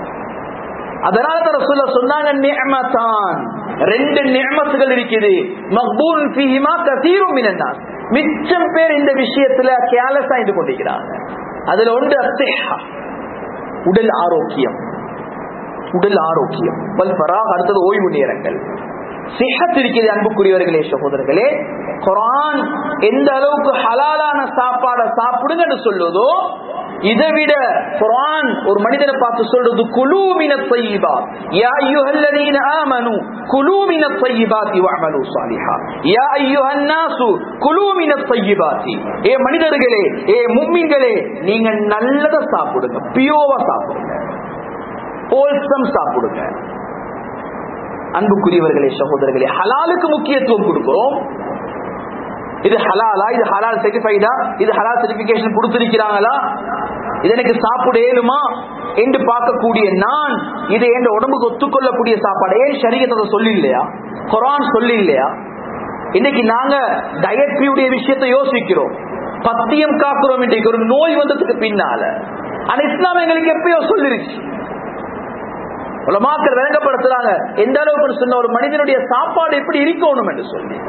அதனால தான் ரசூல்ல சொன்னாங்க நிஅமதான் ரெண்டு நிஅமத்துகள் இருக்குது மக்பூல் ஃபீஹிமா கஸீரும் மினன் நாஸ் மிச்சம் பேர் இந்த விஷயத்துல கேலஸா இது கொண்டிருக்கிறாங்க அதுல ஒன்று அஸ்ஸிஹா உடல் ஆரோக்கியம் உடல் ஆரோக்கியம் வல் ஃபராக் அடுத்தது ஓய்வு நேரங்கள் சிஹத் இருக்குது அன்புக்குரியவர்களே சகோதரர்களே குரான் எந்த அளவுக்கு ஹலாலான சாப்பாடை சாப்பிடுங்கன்னு சொல்லுதோ இதை விட குரான் ஒரு மனிதனை பார்த்து சொல்றது குலூமின தையிபா யா அய்யுஹல்லதீன ஆமனு குலூமின தையிபாத்தி வஅமலு ஸாலிஹா யா அய்யுஹன் நாசு குலூமின தையிபாத்தி ஏ மனிதர்களே ஏ முஃமின்களே நீங்க நல்லத சாப்பிடுங்க பியோவா சாப்பிடுங்க ஹோல்சம் சாப்பிடுங்க அன்புக்குரியவர்களே சகோதரர்களே ஹலாலுக்கு முக்கியத்துவம் கொடுக்கிறோம் இது ஹலாலா இது ஹலால் சர்டிஃபைடா இது ஹலால் சர்டிபிகேஷன் கொடுத்திருக்கிறாங்களா இது எனக்கு சாப்பிட ஏழுமா என்று பார்க்கக்கூடிய நான் இது என் உடம்புக்கு ஒத்துக்கொள்ளக்கூடிய சாப்பாடு ஏன் சரீரத்தை சொல்லி இல்லையா குரான் சொல்லி இல்லையா இன்னைக்கு நாங்க டயட்ரியுடைய விஷயத்தை யோசிக்கிறோம் பத்தியம் காக்குறோம் இன்றைக்கு ஒரு நோய் வந்ததுக்கு பின்னால ஆனா இஸ்லாம் எங்களுக்கு எப்பயோ சொல்லிருச்சு உலமாக்கள் விளங்கப்படுத்துறாங்க எந்த அளவுக்கு சொன்ன ஒரு மனிதனுடைய சாப்பாடு எப்படி இருக்கணும் என்று சொல்லி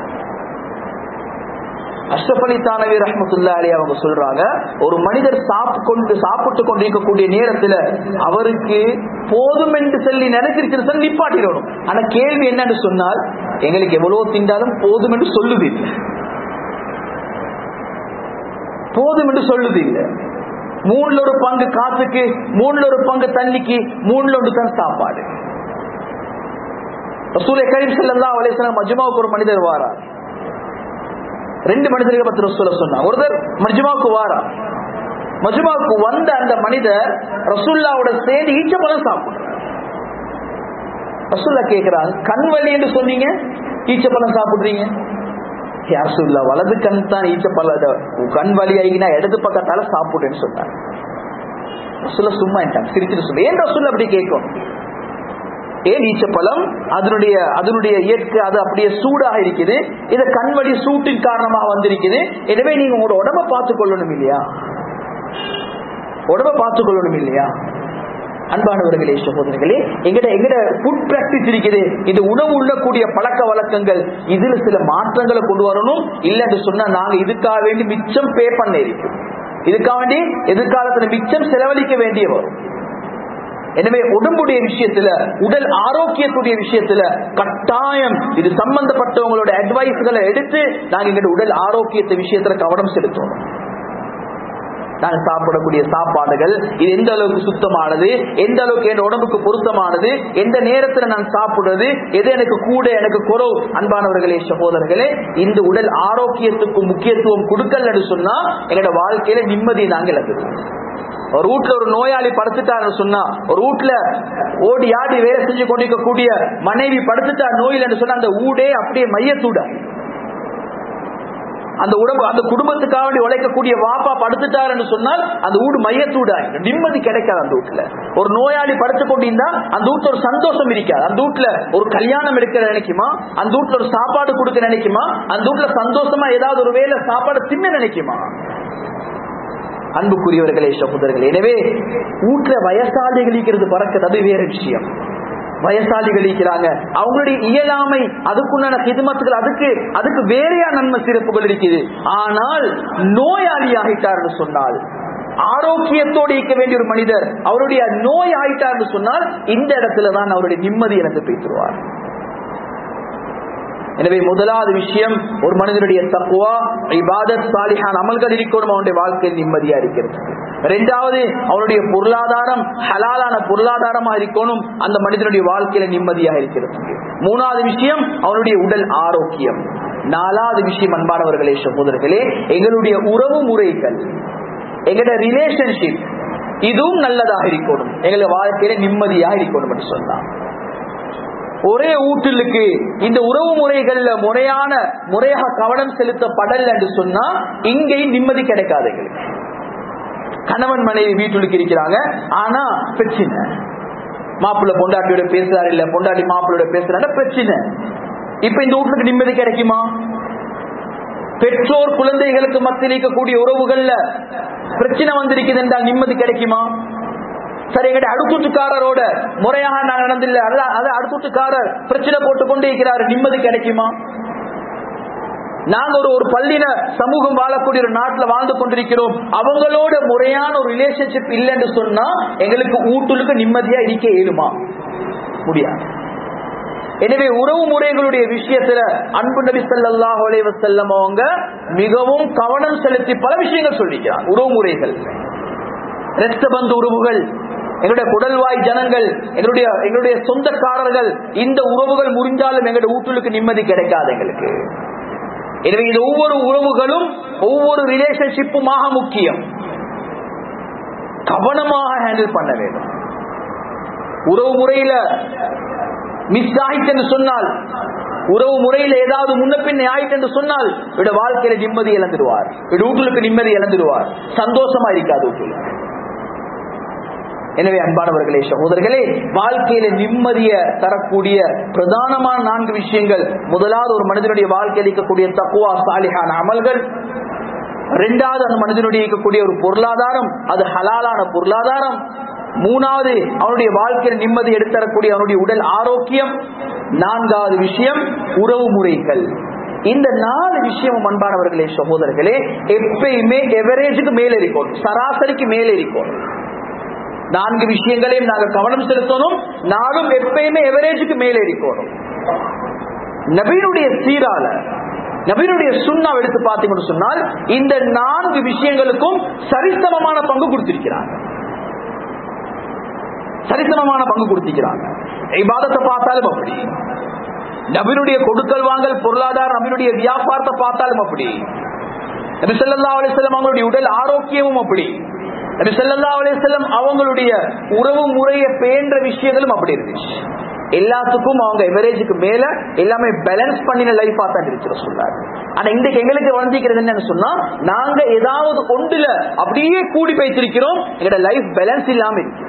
அஷ்ரப் அலி தானவி ரஹமத்துல்லா அலி அவங்க சொல்றாங்க ஒரு மனிதர் சாப்பிட்டு கொண்டு சாப்பிட்டு கொண்டிருக்கக்கூடிய நேரத்துல அவருக்கு போதும் என்று சொல்லி நினைச்சிருச்சு சொல்லி நிப்பாட்டிடணும் ஆனா கேள்வி என்னன்னு சொன்னால் எங்களுக்கு எவ்வளவு திண்டாலும் போதும் என்று சொல்லுது இல்லை போதும் என்று சொல்லுது இல்லை மூணுல ஒரு பங்கு காத்துக்கு மூணுல ஒரு பங்கு தண்ணிக்கு மூணுல ஒன்று தான் சாப்பாடு ரசூலை கரீம் ஸல்லல்லாஹு அலைஹி வஸல்லம் மஜ்மாவுக்கு ஒரு மனிதர் வாரா ரெண்டு மனிதர்கள் பத்தி ரசூல சொன்னா ஒருத்தர் மஜ்மாவுக்கு வாரா மஜ்மாவுக்கு வந்த அந்த மனிதர் ரசூல்லாவோட சேர்ந்து ஈச்சப்பழம் சாப்பிடுறார் ரசூல்லா கேக்குறாங்க கண் வலி என்று சொன்னீங்க ஈச்சப்பழம் சாப்பிடுறீங்க யார் சொல்லா வலது கண் தான் ஈச்சப்பழ கண் வலி ஆகினா இடது பக்கத்தால சாப்பிடுன்னு சொன்னாங்க ரசூல்லா சும்மா சிரிச்சுட்டு சொல்ல ஏன் ரசூல்லா அப்படி கேட்கும் ஏன் ஈச்சப்பழம் அதனுடைய அதனுடைய இயற்கை அது அப்படியே சூடாக இருக்குது இது கண்வழி சூட்டின் காரணமாக வந்திருக்குது எனவே நீங்க உங்களோட உடம்ப பார்த்துக் கொள்ளணும் இல்லையா உடம்ப பார்த்துக் கொள்ளணும் இல்லையா அன்பானவர்களே சகோதரர்களே எங்கட எங்கட ஃபுட் பிராக்டிஸ் இருக்குது இது உணவு உள்ளக்கூடிய பழக்க வழக்கங்கள் இதுல சில மாற்றங்களை கொண்டு வரணும் இல்லைன்னு சொன்னா நாங்க இதுக்காக வேண்டி மிச்சம் பே பண்ண இருக்கும் இதுக்காக வேண்டி எதிர்காலத்துல மிச்சம் செலவழிக்க வேண்டிய வரும் எனவே உடம்புடைய விஷயத்துல உடல் ஆரோக்கியத்துடைய விஷயத்துல கட்டாயம் இது சம்பந்தப்பட்டவங்களோட அட்வைஸ்களை எடுத்து நாங்க எங்க உடல் ஆரோக்கியத்தை விஷயத்துல கவனம் செலுத்தணும் நாங்க சாப்பிடக்கூடிய சாப்பாடுகள் இது எந்த அளவுக்கு சுத்தமானது எந்த அளவுக்கு என் உடம்புக்கு பொருத்தமானது எந்த நேரத்துல நான் சாப்பிடுறது எது எனக்கு கூட எனக்கு குறவு அன்பானவர்களே சகோதரர்களே இந்த உடல் ஆரோக்கியத்துக்கு முக்கியத்துவம் கொடுக்கலன்னு சொன்னா என்னோட வாழ்க்கையில நிம்மதியை நாங்க இழந்துருவோம் ஒரு வீட்டுல ஒரு நோயாளி படுத்துட்டாருன்னு சொன்னா ஒரு வீட்டுல ஓடி ஆடி வேலை செஞ்சு கொண்டிருக்கக்கூடிய மனைவி படுத்துட்டா நோயில் சொன்னா அந்த ஊடே அப்படியே மையத்தூட அந்த உடம்பு அந்த குடும்பத்துக்காக வேண்டி உழைக்கக்கூடிய வாப்பா படுத்துட்டாருன்னு சொன்னால் அந்த வீடு மையத்தூடா நிம்மதி கிடைக்காது அந்த வீட்டுல ஒரு நோயாளி படுத்து கொண்டிருந்தா அந்த வீட்டுல ஒரு சந்தோஷம் இருக்காது அந்த வீட்டுல ஒரு கல்யாணம் எடுக்க நினைக்குமா அந்த வீட்டுல ஒரு சாப்பாடு கொடுக்க நினைக்குமா அந்த வீட்டுல சந்தோஷமா ஏதாவது ஒரு வேலை சாப்பாடு தின்ன நினைக்குமா அன்புக்குரியவர்களே சகோதரர்கள் எனவே வீட்டுல வயசாளிகள் இருக்கிறது பறக்கிறது அது வேற விஷயம் வயசாளிகள் இருக்கிறாங்க அவங்களுடைய இயலாமை அதுக்குண்டான கிதுமத்துகள் அதுக்கு அதுக்கு வேறையா நன்மை சிறப்புகள் இருக்குது ஆனால் நோயாளி ஆகிட்டார்னு சொன்னால் ஆரோக்கியத்தோடு இருக்க வேண்டிய ஒரு மனிதர் அவருடைய நோய் ஆயிட்டார்னு சொன்னால் இந்த இடத்துல தான் அவருடைய நிம்மதி எனக்கு பேசுவார் எனவே முதலாவது விஷயம் ஒரு மனிதனுடைய தக்குவா இபாதத் சாலிஹான் அமல்கள் இருக்கணும் அவனுடைய வாழ்க்கையில் நிம்மதியா இருக்கிறது இரண்டாவது அவனுடைய பொருளாதாரம் ஹலாலான பொருளாதாரமா இருக்கணும் அந்த மனிதனுடைய வாழ்க்கையில நிம்மதியாக இருக்கிறது மூணாவது விஷயம் அவனுடைய உடல் ஆரோக்கியம் நாலாவது விஷயம் அன்பானவர்களே சகோதரர்களே எங்களுடைய உறவு முறைகள் எங்களுடைய ரிலேஷன்ஷிப் இதுவும் நல்லதாக இருக்கணும் எங்களுடைய வாழ்க்கையில நிம்மதியாக இருக்கணும் என்று சொன்னான் ஒரே ஊட்டிலுக்கு இந்த உறவு முறைகள்ல முறையான முறையாக கவனம் செலுத்தப்படல் என்று சொன்னா இங்கேயும் நிம்மதி கிடைக்காது எங்களுக்கு கணவன் மனைவி வீட்டுக்கு இருக்கிறாங்க ஆனா பிரச்சனை மாப்பிள்ள பொண்டாட்டியோட பேசுறாரு இல்ல பொண்டாட்டி மாப்பிள்ளோட பேசுறாங்க பிரச்சனை இப்ப இந்த வீட்டுக்கு நிம்மதி கிடைக்குமா பெற்றோர் குழந்தைகளுக்கு மத்தியில் இருக்கக்கூடிய உறவுகள்ல பிரச்சனை வந்திருக்குது என்றால் நிம்மதி கிடைக்குமா சரி எங்கிட்ட அடுத்தூட்டுக்காரரோட முறையாக நான் நடந்தில்ல அதான் அடுத்தூட்டுக்காரர் பிரச்சனை போட்டு கொண்டே இருக்கிறாரு நிம்மதி கிடைக்குமா நாங்க ஒரு ஒரு பள்ளின சமூகம் வாழக்கூடிய ஒரு நாட்டுல வாழ்ந்து கொண்டிருக்கிறோம் அவங்களோட முறையான ஒரு ரிலேஷன்ஷிப் இல்லைன்னு சொன்னா எங்களுக்கு ஊட்டுலுக்கு நிம்மதியா இருக்க இயலுமா முடியாது எனவே உறவு முறைகளுடைய விஷயத்துல அன்பு நபி ஸல்லல்லாஹு அலைஹி வஸல்லம் அவங்க மிகவும் கவனம் செலுத்தி பல விஷயங்கள் சொல்லிக்கிறார் உறவு முறைகள் இரத்த பந்து உறவுகள் எங்களுடைய குடல்வாய் ஜனங்கள் எங்களுடைய எங்களுடைய சொந்தக்காரர்கள் இந்த உறவுகள் முறிஞ்சாலும் எங்களுடைய ஊட்டுலுக்கு நிம்மதி கிடைக்காது எங்களுக்கு எனவே இது ஒவ்வொரு உறவுகளும் ஒவ்வொரு ரிலேஷன்ஷிப்புமாக முக்கியம் கவனமாக ஹேண்டில் பண்ண வேண்டும் உறவு முறையில மிஸ் ஆயிட்டு சொன்னால் உறவு முறையில் ஏதாவது முன்ன பின்ன ஆயிட்டு என்று சொன்னால் இவட வாழ்க்கையில நிம்மதி இழந்துடுவார் இவட வீட்டுக்கு நிம்மதி இழந்துடுவார் சந்தோஷமா இருக்காது வீட்டுல எனவே அன்பானவர்களே சகோதரர்களே வாழ்க்கையில நிம்மதிய தரக்கூடிய பிரதானமான நான்கு விஷயங்கள் முதலாவது ஒரு மனிதனுடைய வாழ்க்கையில் இருக்கக்கூடிய தக்குவா சாலிகான அமல்கள் இரண்டாவது அந்த மனிதனுடைய இருக்கக்கூடிய ஒரு பொருளாதாரம் அது ஹலாலான பொருளாதாரம் மூணாவது அவனுடைய வாழ்க்கையில் நிம்மதி எடுத்தரக்கூடிய அவனுடைய உடல் ஆரோக்கியம் நான்காவது விஷயம் உறவு முறைகள் இந்த நாலு விஷயமும் அன்பானவர்களே சகோதரர்களே எப்பயுமே எவரேஜுக்கு மேல இருக்கும் சராசரிக்கு மேல இருக்கும் நான்கு விஷயங்களையும் நாங்க கவனம் செலுத்தணும் நாளும் எப்பயுமே எவரேஜுக்கு மேலே இருக்கணும் நபீனுடைய சீரால நபீனுடைய சுண்ணா எடுத்து பார்த்தீங்கன்னு சொன்னால் இந்த நான்கு விஷயங்களுக்கும் சரிசமமான பங்கு கொடுத்திருக்கிறாங்க சரிசமமான பங்கு கொடுத்திருக்கிறாங்க இபாதத்தை பார்த்தாலும் அப்படி நபினுடைய கொடுக்கல் வாங்கல் பொருளாதார நபினுடைய வியாபாரத்தை பார்த்தாலும் அப்படி நபி சொல்லா அலிஸ்லாம் அவங்களுடைய உடல் ஆரோக்கியமும் அப்படி நபி சொல்லா அலிஸ்லாம் அவங்களுடைய உறவு முறையை பேன்ற விஷயங்களும் அப்படி இருந்துச்சு எல்லாத்துக்கும் அவங்க எவரேஜுக்கு மேல எல்லாமே பேலன்ஸ் பண்ணின லைஃபா தான் இருக்கு சொல்றாரு ஆனா இன்றைக்கு எங்களுக்கு வளர்ந்திக்கிறது என்னன்னு சொன்னா நாங்க ஏதாவது ஒன்றுல அப்படியே கூடி வைத்திருக்கிறோம் எங்களோட லைஃப் பேலன்ஸ் இல்லாம இருக்கு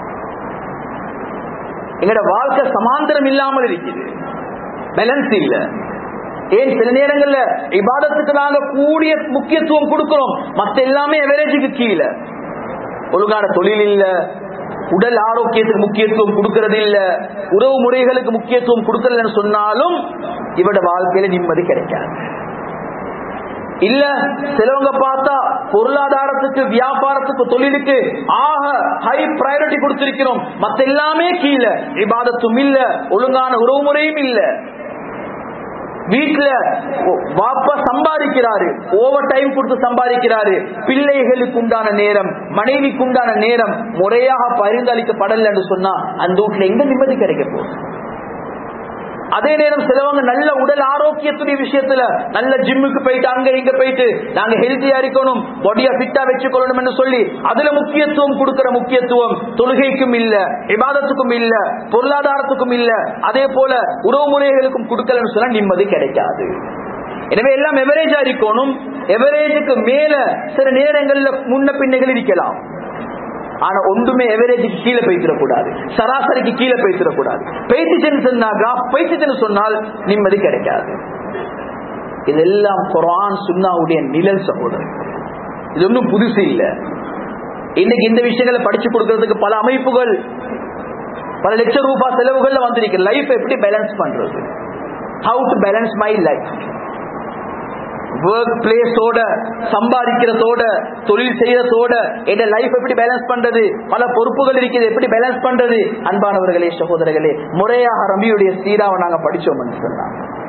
எங்களோட வாழ்க்கை சமாந்தரம் இல்லாமல் இருக்குது பேலன்ஸ் இல்ல ஏன் சில நேரங்கள்ல இபாதத்துக்கு நாங்க கூடிய முக்கியத்துவம் கொடுக்கிறோம் மத்த எல்லாமே எவரேஜுக்கு கீழே ஒழுங்கான தொழில் இல்ல உடல் ஆரோக்கியத்துக்கு முக்கியத்துவம் கொடுக்கறது இல்ல உறவு முறைகளுக்கு முக்கியத்துவம் கொடுக்கறதுன்னு சொன்னாலும் இவட வாழ்க்கையில நிம்மதி கிடைக்காது இல்ல சிலவங்க பார்த்தா பொருளாதாரத்துக்கு வியாபாரத்துக்கு தொழிலுக்கு ஆக ஹை பிரையாரிட்டி கொடுத்திருக்கிறோம் மத்த எல்லாமே கீழே இபாதத்தும் இல்ல ஒழுங்கான உறவு முறையும் இல்ல வீட்டுல வாப்பா சம்பாதிக்கிறாரு ஓவர் டைம் கொடுத்து சம்பாதிக்கிறாரு பிள்ளைகளுக்கு உண்டான நேரம் மனைவிக்கு உண்டான நேரம் முறையாக பரிந்தளிக்கப்படல என்று சொன்னா அந்த வீட்டுல எங்க நிம்மதி கிடைக்க போகுது அதே நேரம் சிலவங்க நல்ல உடல் ஆரோக்கியத்துடைய விஷயத்துல நல்ல ஜிம்முக்கு போயிட்டு அங்க இங்க போயிட்டு நாங்க ஹெல்த்தியா இருக்கணும் பாடியா ஃபிட்டா வச்சுக்கொள்ளணும் என்று சொல்லி அதுல முக்கியத்துவம் கொடுக்கிற முக்கியத்துவம் தொழுகைக்கும் இல்ல விவாதத்துக்கும் இல்ல பொருளாதாரத்துக்கும் இல்ல அதே போல உறவு முறைகளுக்கும் கொடுக்கலன்னு சொன்னா நிம்மதி கிடைக்காது எனவே எல்லாம் எவரேஜா இருக்கணும் எவரேஜுக்கு மேல சில நேரங்கள்ல முன்ன பின்னைகள் இருக்கலாம் ஆனா ஒன்றுமே எவரேஜுக்கு கீழே பேசிடக்கூடாது சராசரிக்கு கீழே பேசிடக்கூடாது பேசிச்சுன்னு சொன்னா கிராஃப் பேசிச்சுன்னு சொன்னால் நிம்மதி கிடைக்காது இதெல்லாம் குரான் சுன்னாவுடைய நிழல் சகோதரர் இது ஒன்றும் புதுசு இல்ல இன்னைக்கு இந்த விஷயங்களை படிச்சு கொடுக்கறதுக்கு பல அமைப்புகள் பல லட்சம் ரூபாய் செலவுகள்ல வந்திருக்கு லைஃப் எப்படி பேலன்ஸ் பண்றது how to balance my life work பிளேஸோட சம்பாதிக்கிறதோட தொழில் செய்யறதோட என்ன லைஃப் எப்படி பேலன்ஸ் பண்றது பல பொறுப்புகள் இருக்குது எப்படி பேலன்ஸ் பண்றது அன்பானவர்களே சகோதரர்களே முறையாக ரம்பியுடைய சீராவை நாங்க படிச்சோம் சொன்னா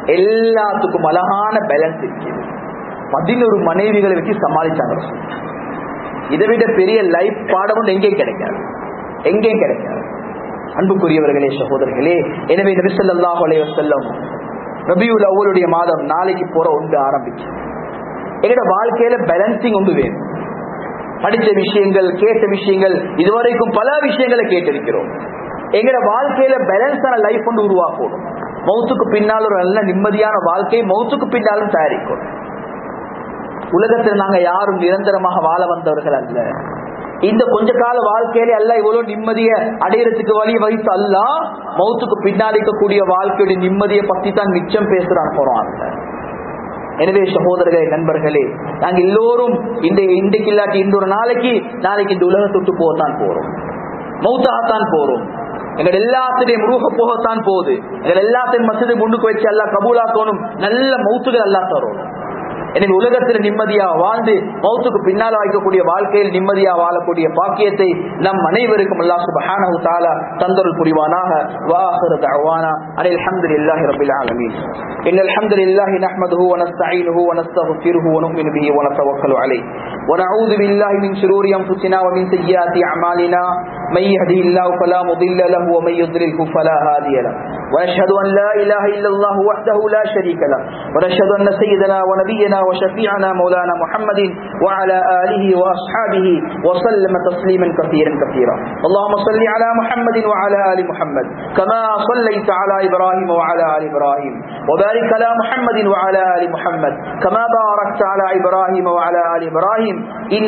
எல்லாத்துக்கும் அழகான பேலன்ஸ் இருக்குது பதினொரு மனைவிகளை வச்சு சமாளிச்சாங்க இதை விட பெரிய லைஃப் பாடம் ஒன்று எங்கேயும் கிடைக்காது எங்கேயும் கிடைக்காது அன்புக்குரியவர்களே சகோதரர்களே எனவே நபிசல்லாஹ் அலைய செல்லம் ரபியுல் அவ்வளுடைய மாதம் நாளைக்கு போற ஒன்று ஆரம்பிச்சு எங்களோட வாழ்க்கையில பேலன்சிங் ஒன்று வேணும் படிச்ச விஷயங்கள் கேட்ட விஷயங்கள் இதுவரைக்கும் பல விஷயங்களை கேட்டிருக்கிறோம் எங்களோட வாழ்க்கையில பேலன்ஸான லைஃப் ஒன்று உருவாக்கணும் மௌத்துக்கு பின்னால் ஒரு நல்ல நிம்மதியான வாழ்க்கையை மௌத்துக்கு பின்னாலும் தயாரிக்கணும் உலகத்தில் நாங்க யாரும் நிரந்தரமாக வாழ வந்தவர்கள் அல்ல இந்த கொஞ்ச கால வாழ்க்கையில அல்ல இவ்வளவு நிம்மதிய அடையறதுக்கு வழி வைத்து அல்ல மௌத்துக்கு பின்னால் இருக்கக்கூடிய வாழ்க்கையுடைய நிம்மதியை பத்தி தான் மிச்சம் பேசுறான் போறோம் எனவே சகோதரர்களே நண்பர்களே நாங்க எல்லோரும் இந்த இன்றைக்கு இல்லாட்டி இந்த ஒரு நாளைக்கு நாளைக்கு இந்த உலகத்தை விட்டு போகத்தான் போறோம் மௌத்தாகத்தான் போறோம் எங்கள் எல்லாத்திலையும் ரூஹ போகத்தான் போகுது எங்கள் எல்லாத்தையும் மசதி முன்னுக்கு வச்சு எல்லாம் கபூலாக்கணும் நல்ல மௌத்துகள் எல்லாம் தரணும் எனவே உலகத்தில் நிம்மதியா வாழ்ந்து மௌத்துக்கு பின்னால் வைக்கக்கூடிய வாழ்க்கையில் நிம்மதியா வாழக்கூடிய பாக்கியத்தை நம் அனைவருக்கும் அல்லாஹ் சுப்ஹானஹு தஆலா தந்தருள் புரிவானாக வாஹிரு தஅவானா அனில் ஹம்துலில்லாஹி ரப்பில் ஆலமீன் இன்னல் ஹம்துலில்லாஹி நஹ்மதுஹு வ நஸ்தஈனுஹு வ நஸ்தக்ஃபிருஹு வ நுமினு பிஹி வ நதவக்கலு அலைஹி வ நஊது பில்லாஹி மின் ஷுரூரி அன்ஃபுஸினா வ மின் சய்யிஆத்தி அமாலினா من يهده الله فلا مضل له ومن يضلله فلا هادي له ونشهد أن لا إله إلا الله وحده لا شريك له ونشهد أن سيدنا ونبينا وشفيعنا مولانا محمد وعلى آله وأصحابه وسلم تسليما كثيرا كثيرا اللهم صل على محمد وعلى آل محمد كما صليت على إبراهيم وعلى آل إبراهيم وبارك على محمد وعلى آل محمد كما باركت على إبراهيم وعلى آل إبراهيم